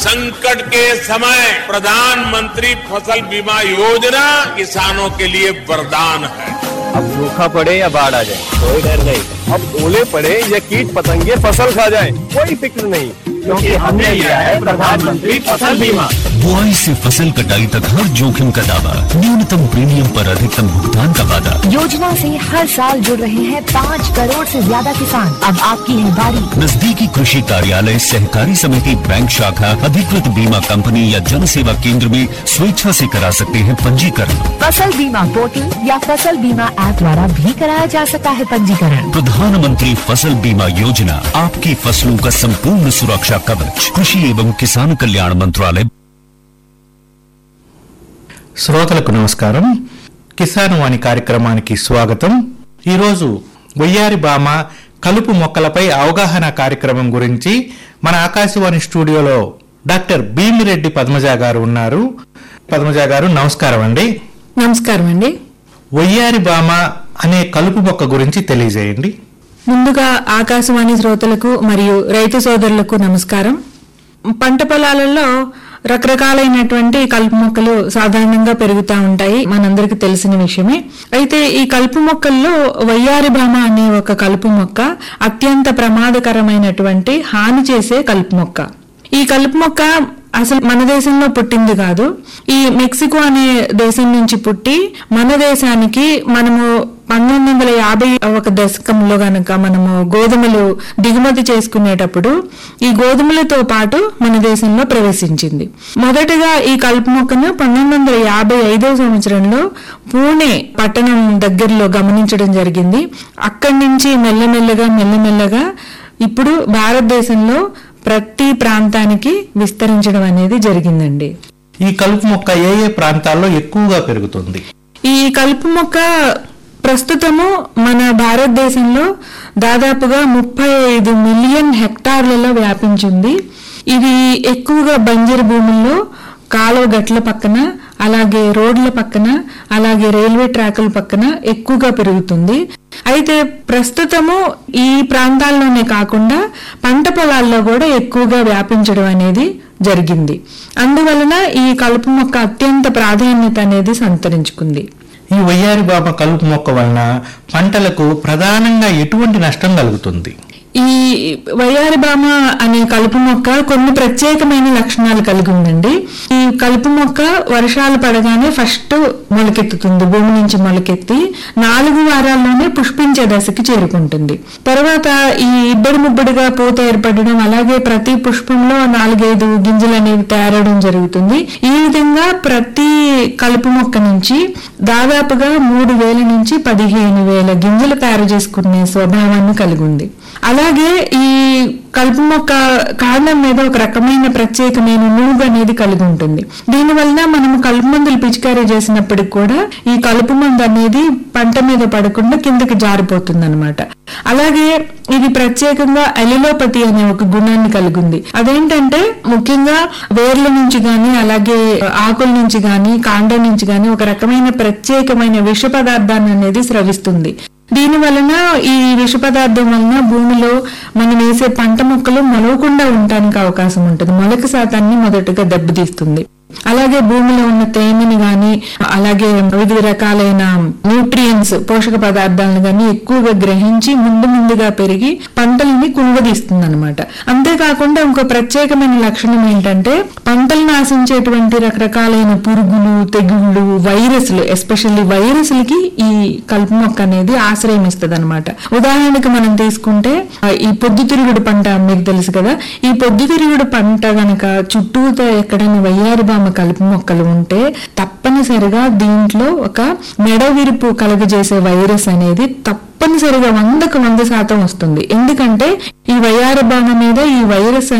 संकट के समय प्रधानमंत्री फसल बीमा योजना किसानों के लिए वरदान है अब सूखा पड़े या बाढ़ आ जाए कोई डर नहीं अब ओले पड़े या कीट पतंगे फसल खा जाए कोई फिक्र नहीं क्योंकि हमने लिया है प्रधानमंत्री फसल बीमा बुआई से फसल कटाई तक हर जोखिम का दावा न्यूनतम प्रीमियम पर अधिकतम भुगतान का वादा योजना से हर साल जुड़ रहे हैं पाँच करोड़ से ज्यादा किसान अब आपकी है बारी नजदीकी कृषि कार्यालय सहकारी समिति बैंक शाखा अधिकृत बीमा कंपनी या जन सेवा केंद्र में स्वेच्छा से करा सकते हैं पंजीकरण फसल बीमा पोर्टल या फसल बीमा ऐप द्वारा भी कराया जा सकता है पंजीकरण प्रधानमंत्री फसल बीमा योजना आपकी फसलों का संपूर्ण सुरक्षा कवच कृषि एवं किसान कल्याण मंत्रालय శ్రోతలకు నమస్కారం కిసాన్ వాణి కార్యక్రమానికి స్వాగతం ఈరోజు వయ్యారి బామ కలుపు మొక్కలపై అవగాహన కార్యక్రమం గురించి మన ఆకాశవాణి స్టూడియోలో డాక్టర్ భీమిరెడ్డి పద్మజ గారు ఉన్నారు పద్మజ గారు నమస్కారం అండి నమస్కారం అండి వయ్యారి బామ అనే కలుపు మొక్క గురించి తెలియజేయండి ముందుగా ఆకాశవాణి శ్రోతలకు మరియు రైతు సోదరులకు నమస్కారం పంట పొలాలలో రకరకాలైనటువంటి కలుపు మొక్కలు సాధారణంగా పెరుగుతూ ఉంటాయి మనందరికి తెలిసిన విషయమే అయితే ఈ కలుపు మొక్కల్లో వయ్యారి భామ అనే ఒక కలుపు మొక్క అత్యంత ప్రమాదకరమైనటువంటి హాని చేసే కలుపు మొక్క ఈ కలుపు మొక్క అసలు మన దేశంలో పుట్టింది కాదు ఈ మెక్సికో అనే దేశం నుంచి పుట్టి మన దేశానికి మనము పంతొమ్మిది వందల యాభై ఒక దశకంలో గనక మనము గోధుమలు దిగుమతి చేసుకునేటప్పుడు ఈ గోధుమలతో పాటు మన దేశంలో ప్రవేశించింది మొదటగా ఈ కలుపు మొక్కను పంతొమ్మిది వందల యాభై ఐదవ సంవత్సరంలో పూణే పట్టణం దగ్గరలో గమనించడం జరిగింది అక్కడి నుంచి మెల్లమెల్లగా మెల్లమెల్లగా ఇప్పుడు భారతదేశంలో ప్రతి ప్రాంతానికి విస్తరించడం అనేది జరిగిందండి ఈ కలుపు మొక్క ఏ ఏ ప్రాంతాల్లో ఎక్కువగా పెరుగుతుంది ఈ కలుపు మొక్క ప్రస్తుతము మన భారతదేశంలో దాదాపుగా ముప్పై ఐదు మిలియన్ హెక్టార్లలో వ్యాపించింది ఇది ఎక్కువగా బంజరు భూముల్లో కాలువ గట్ల పక్కన అలాగే రోడ్ల పక్కన అలాగే రైల్వే ట్రాకుల పక్కన ఎక్కువగా పెరుగుతుంది అయితే ప్రస్తుతము ఈ ప్రాంతాల్లోనే కాకుండా పంట పొలాల్లో కూడా ఎక్కువగా వ్యాపించడం అనేది జరిగింది అందువలన ఈ కలుపు మొక్క అత్యంత ప్రాధాన్యత అనేది సంతరించుకుంది ఈ వయ్యారి బామ కలుపు మొక్క వలన పంటలకు ప్రధానంగా ఎటువంటి నష్టం కలుగుతుంది ఈ వయ్యారి బామ అనే కలుపు మొక్క కొన్ని ప్రత్యేకమైన లక్షణాలు కలిగి ఉందండి ఈ కలుపు మొక్క వర్షాలు పడగానే ఫస్ట్ మొలకెత్తుతుంది భూమి నుంచి మొలకెత్తి నాలుగు వారాల్లోనే పుష్పించే దశకి చేరుకుంటుంది తర్వాత ఈ ఇబ్బడి ముబ్బడిగా పూత ఏర్పడడం అలాగే ప్రతి పుష్పంలో నాలుగైదు గింజలు అనేవి తయారవడం జరుగుతుంది ఈ విధంగా ప్రతి కలుపు మొక్క నుంచి దాదాపుగా మూడు వేల నుంచి పదిహేను వేల గింజలు తయారు చేసుకునే స్వభావాన్ని కలిగి ఉంది అలాగే ఈ కలుపు మొక్క కాండం మీద ఒక రకమైన ప్రత్యేకమైన నూగు అనేది కలిగి ఉంటుంది దీని వలన మనము కలుపు మందులు పిచికారీ చేసినప్పటికి కూడా ఈ కలుపు మందు అనేది పంట మీద పడకుండా కిందకి జారిపోతుంది అనమాట అలాగే ఇది ప్రత్యేకంగా ఎలిలోపతి అనే ఒక గుణాన్ని కలిగి ఉంది అదేంటంటే ముఖ్యంగా వేర్ల నుంచి గాని అలాగే ఆకుల నుంచి గాని కాండం నుంచి గాని ఒక రకమైన ప్రత్యేకమైన విష పదార్థాన్ని అనేది స్రవిస్తుంది దీని వలన ఈ విష పదార్థం వలన భూమిలో మనం వేసే పంట మొక్కలు మొలవకుండా ఉండటానికి అవకాశం ఉంటుంది మొలక శాతాన్ని మొదటగా దెబ్బతీస్తుంది అలాగే భూమిలో ఉన్న తేమని గాని అలాగే వివిధ రకాలైన న్యూట్రియన్స్ పోషక పదార్థాలను గాని ఎక్కువగా గ్రహించి ముందు ముందుగా పెరిగి పంటల్ని కుంగదీస్తుంది అనమాట అంతేకాకుండా ఇంకో ప్రత్యేకమైన లక్షణం ఏంటంటే పంటలు నాశించేటువంటి రకరకాలైన పురుగులు తెగుళ్ళు వైరస్లు ఎస్పెషల్లీ వైరస్లకి ఈ కలుపు మొక్క అనేది ఆశ్రయం ఇస్తుంది అనమాట ఉదాహరణకి మనం తీసుకుంటే ఆ, ఈ పొద్దుతిరుగుడు పంట మీకు తెలుసు కదా ఈ పొద్దుతిరుగుడు పంట గనక చుట్టూతో ఎక్కడైనా వయ్యారి బామ కలుపు మొక్కలు ఉంటే తప్పనిసరిగా దీంట్లో ఒక మెడ విరుపు కలుగజేసే వైరస్ అనేది తప్పనిసరిగా వందకు వంద శాతం వస్తుంది ఎందుకంటే ఈ వయ్యారి బామ మీద ఈ వైరస్